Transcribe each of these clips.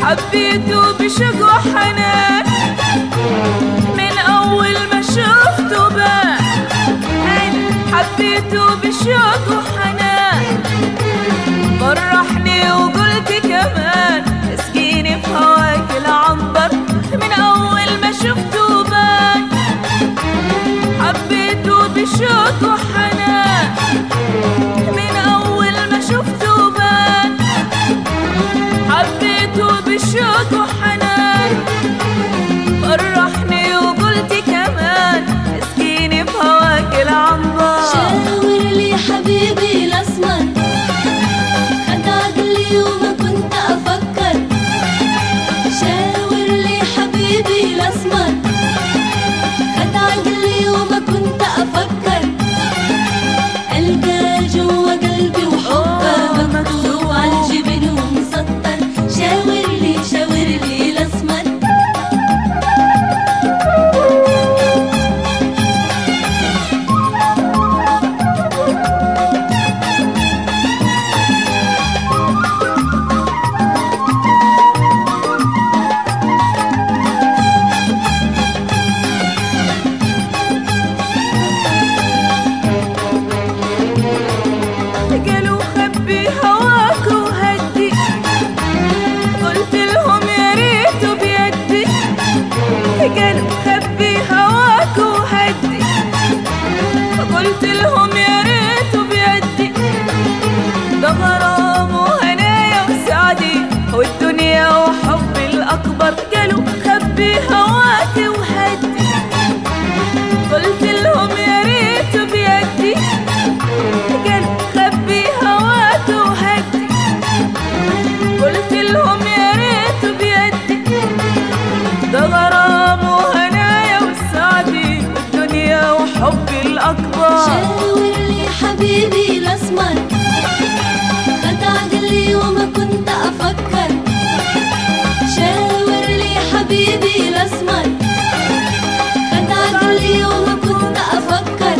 حبيته بشوق وحنان من أول ما شفته بان حبيته بشوق وحنان فرحني وقلت كمان اسقيني في هواك العنبر من أول ما شفته بان حبيته بشوق وحنان من أول ما شفته بان حبيته بشوق وحنان فرحني وقلت كمان اسقيني في هواك العنبر شاور لي حبيبي الاسمر خد عقلي وما كنت افكر شاور لي حبيبي الاسمر خد عقلي وما كنت افكر القى جوا قلبي وحبه مكتوب على الجبين ومسطر شاور لي شاور لي الاسمر قالوا خبي هواك وهدي قلت لهم يا ريت بيدي قالوا خبي هواك وهدي قلت لهم يا ريت بيدي ده غرام وهنايا وسعدي والدنيا وحبي الأكبر قالوا خبي هواك وهدي قلت لهم يا ريت بيدي قال خبي هواك وهدي قلت لهم يا ريت بيدي ده غرام وهنايا وسعدي والدنيا وحبي الأكبر شاور لي حبيبي الاسمر خد عقلي وما كنت افكر شاور لي حبيبي الاسمر خد عقلي وما كنت افكر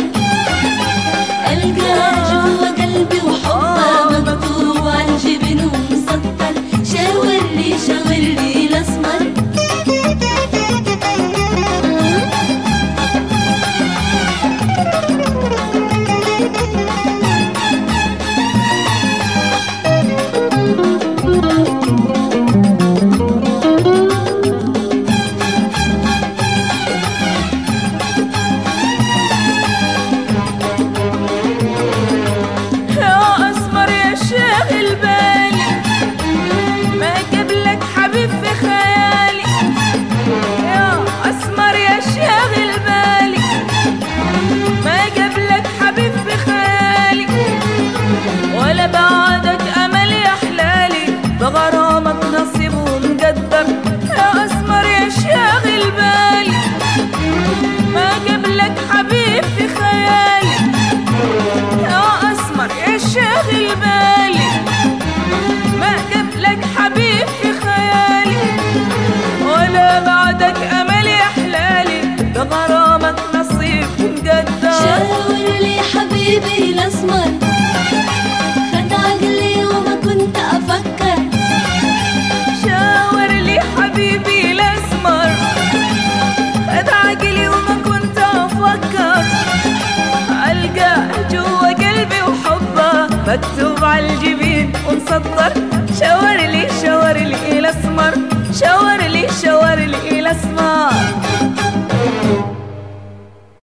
القى جوا قلبي وحبه مكتوب على الجبين ومسطر شاور لي شاور لي الاسمر يا أسمر يا شاغل بالي ما قبلك حبيب في خيالي يا أسمر يا شاغل بالي ما قبلك حبيب في خيالي ولا بعدك أمل يا حلالي بغرامك نصيب ومقدر يا أسمر يا شاغل بالي ما قبلك حبيب في خيالي يا أسمر يا شاغل بالي ما قبلك حبيب في خيالي ولا بعدك أمل يا حلالي ده غرامك نصيب مقدر شاور لي حبيبي الاسمر خد عقلي وما كنت افكر شاور لي حبيبي الأسمر خد عقلي وما كنت أفكر ألقى جوا قلبي وحبه مكتوب على الجبين ومسطر شاور لي شاور لي الأسمر شاور لي شاور لي الأسمر